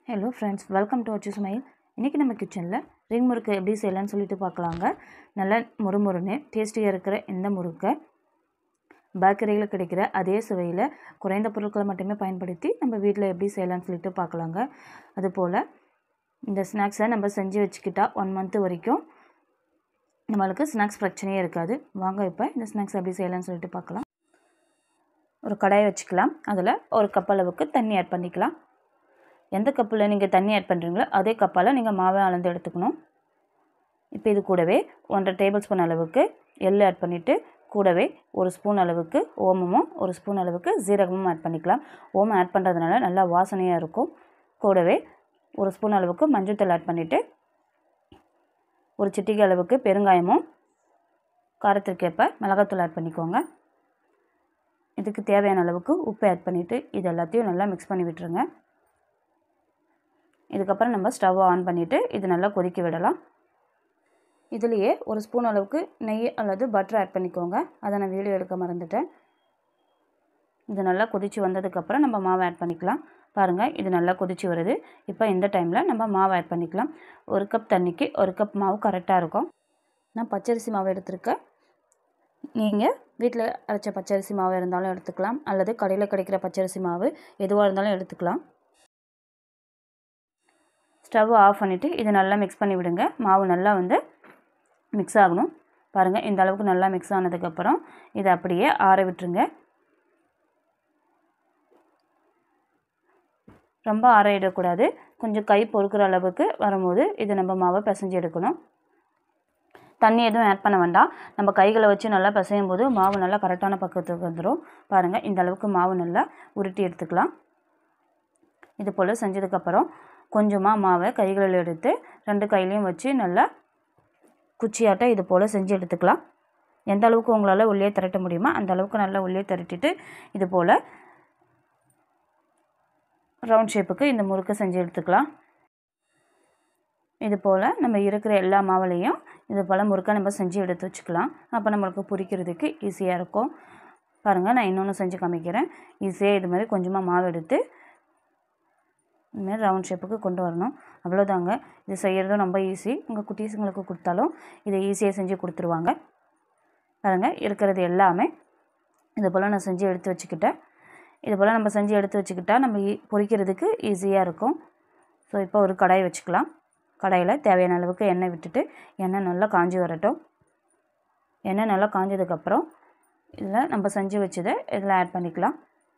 hello friends welcome to அச்சு சமையல் இன்றைக்கி நம்ம கிச்சனில் ரிங் முறுக்கு எப்படி செய்யலாம்னு சொல்லிட்டு பார்க்கலாங்க நல்லா முறுமுறுன்னு டேஸ்டியாக இருக்கிற இந்த முறுக்கை பேக்கரியில் கிடைக்கிற அதே சுவையில் குறைந்த பொருட்களை மட்டுமே பயன்படுத்தி நம்ம வீட்டில் எப்படி செய்யலாம்னு சொல்லிட்டு பார்க்கலாங்க அதுபோல் இந்த ஸ்நாக்ஸை நம்ம செஞ்சு வச்சுக்கிட்டா ஒன் மந்த் வரைக்கும் நம்மளுக்கு ஸ்நாக்ஸ் பிரச்சனையே இருக்காது வாங்க இப்போ இந்த ஸ்நாக்ஸ் எப்படி செய்யலாம்னு சொல்லிட்டு பார்க்கலாம் ஒரு கடாயை வச்சுக்கலாம் அதில் ஒரு கப் அளவுக்கு தண்ணி ஆட் பண்ணிக்கலாம் எந்த கப்பில் நீங்கள் தண்ணி ஆட் பண்ணுறீங்களோ அதே கப்பால் நீங்கள் மாவை அளந்து எடுத்துக்கணும் இப்போ இது கூடவே ஒன்றரை டேபிள் ஸ்பூன் அளவுக்கு எள்ளு ஆட் பண்ணிவிட்டு கூடவே ஒரு ஸ்பூன் அளவுக்கு ஓமமும் ஒரு ஸ்பூன் அளவுக்கு ஜீரகமும் ஆட் பண்ணிக்கலாம் ஓமம் ஆட் பண்ணுறதுனால நல்லா வாசனையாக இருக்கும் கூடவே ஒரு ஸ்பூன் அளவுக்கு மஞ்சள்தூள் ஆட் பண்ணிவிட்டு ஒரு சிட்டிகை அளவுக்கு பெருங்காயமும் காரத்திற்கேற்ப மிளகாத்தூள் ஆட் பண்ணிக்கோங்க இதுக்கு தேவையான அளவுக்கு உப்பு ஆட் பண்ணிவிட்டு இது எல்லாத்தையும் நல்லா மிக்ஸ் பண்ணி விட்டுருங்க இதுக்கப்புறம் நம்ம ஸ்டவ் ஆன் பண்ணிவிட்டு இது நல்லா கொதிக்க விடலாம் இதுலேயே ஒரு ஸ்பூன் அளவுக்கு நெய் அல்லது பட்டர் ஆட் பண்ணிக்கோங்க அதை நான் வீடியோ எடுக்க மறந்துட்டேன் இது நல்லா கொதித்து வந்ததுக்கப்புறம் நம்ம மாவை ஆட் பண்ணிக்கலாம் பாருங்கள் இது நல்லா கொதித்து வருது இப்போ இந்த டைமில் நம்ம மாவு ஆட் பண்ணிக்கலாம் ஒரு கப் தண்ணிக்கு ஒரு கப் மாவு கரெக்டாக இருக்கும் நான் பச்சரிசி மாவு எடுத்திருக்கேன் நீங்கள் வீட்டில் அரைச்ச பச்சரிசி மாவு இருந்தாலும் எடுத்துக்கலாம் அல்லது கடையில் கிடைக்கிற பச்சரிசி மாவு எதுவாக இருந்தாலும் எடுத்துக்கலாம் ஸ்டவ் ஆஃப் பண்ணிவிட்டு இது நல்லா மிக்ஸ் பண்ணி விடுங்க மாவு நல்லா வந்து மிக்ஸ் ஆகணும் பாருங்கள் இந்த அளவுக்கு நல்லா மிக்ஸ் ஆனதுக்கப்புறம் இதை அப்படியே ஆற விட்டுருங்க ரொம்ப ஆறையிடக்கூடாது கொஞ்சம் கை பொறுக்கிற அளவுக்கு வரும்போது இது நம்ம மாவை பிசைஞ்சு எடுக்கணும் தண்ணி எதுவும் ஆட் பண்ண வேண்டாம் நம்ம கைகளை வச்சு நல்லா பிசையும் போது மாவு நல்லா கரெக்டான பக்கத்துக்கு வந்துடும் பாருங்கள் இந்த அளவுக்கு மாவு நல்லா உருட்டி எடுத்துக்கலாம் இது போல் செஞ்சதுக்கப்புறம் கொஞ்சமாக மாவை கைகளில் எடுத்து ரெண்டு கையிலையும் வச்சு நல்லா குச்சியாட்ட இது போல் செஞ்சு எடுத்துக்கலாம் எந்த அளவுக்கு உங்களால் உள்ளே திரட்ட முடியுமோ அந்த அளவுக்கு நல்லா உள்ளே திரட்டிட்டு இது போல் ரவுண்ட் ஷேப்புக்கு இந்த முறுக்கை செஞ்சு எடுத்துக்கலாம் இது போல் நம்ம இருக்கிற எல்லா மாவுலையும் இது போல் முறுக்கை நம்ம செஞ்சு எடுத்து வச்சுக்கலாம் அப்போ நம்மளுக்கு பொரிக்கிறதுக்கு ஈஸியாக இருக்கும் பாருங்கள் நான் இன்னொன்று செஞ்சு காமிக்கிறேன் ஈஸியாக இது மாதிரி கொஞ்சமாக மாவு எடுத்து இதுமாரி ரவுண்ட் ஷேப்புக்கு கொண்டு வரணும் அவ்வளோதாங்க இது செய்கிறதும் ரொம்ப ஈஸி உங்கள் குட்டீஸுங்களுக்கு கொடுத்தாலும் இதை ஈஸியாக செஞ்சு கொடுத்துருவாங்க பாருங்கள் இருக்கிறது எல்லாமே இது போல் நான் செஞ்சு எடுத்து வச்சுக்கிட்டேன் இது போல் நம்ம செஞ்சு எடுத்து வச்சுக்கிட்டா நம்ம பொரிக்கிறதுக்கு ஈஸியாக இருக்கும் ஸோ இப்போ ஒரு கடாய் வச்சுக்கலாம் கடாயில் தேவையான அளவுக்கு எண்ணெய் விட்டுட்டு எண்ணெய் நல்லா காஞ்சி வரட்டும் எண்ணெய் நல்லா காஞ்சதுக்கப்புறம் இதில் நம்ம செஞ்சு வச்சதை இதில் ஆட் பண்ணிக்கலாம்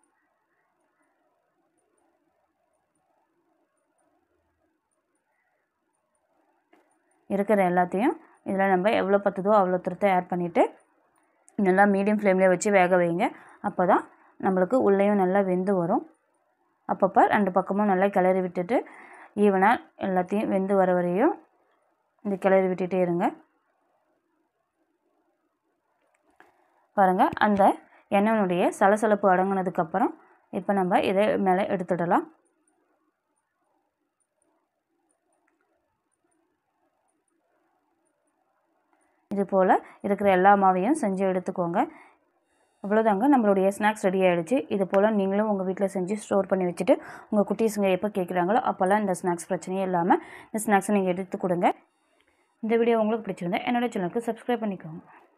இருக்கிற எல்லாத்தையும் இதில் நம்ம எவ்வளோ பத்துதோ அவ்வளோ தூரத்தை ஆட் பண்ணிவிட்டு நல்லா மீடியம் ஃப்ளேம்லேயே வச்சு வேக வைங்க அப்போ தான் நம்மளுக்கு உள்ளேயும் நல்லா வெந்து வரும் அப்பப்போ ரெண்டு பக்கமும் நல்லா கிளறி விட்டுட்டு ஈவனாக எல்லாத்தையும் வெந்து வர வரையும் இந்த கிளறி விட்டுட்டே இருங்க பாருங்கள் அந்த எண்ணெயினுடைய சலசலப்பு அடங்கினதுக்கப்புறம் இப்போ நம்ம இதை மேலே எடுத்துடலாம் இது போல் இருக்கிற எல்லா மாவையும் செஞ்சு எடுத்துக்கோங்க அவ்வளோதாங்க நம்மளுடைய ஸ்நாக்ஸ் ரெடி ஆகிடுச்சு இது போல் நீங்களும் உங்கள் வீட்டில் செஞ்சு ஸ்டோர் பண்ணி வச்சுட்டு உங்கள் குட்டீஸுங்க எப்போ கேட்குறாங்களோ அப்போல்லாம் இந்த ஸ்நாக்ஸ் பிரச்சனையே இல்லாமல் இந்த ஸ்நாக்ஸை நீங்கள் எடுத்து கொடுங்க இந்த வீடியோ உங்களுக்கு பிடிச்சிருந்தா என்னோடய சேனலுக்கு சப்ஸ்கிரைப் பண்ணிக்கோங்க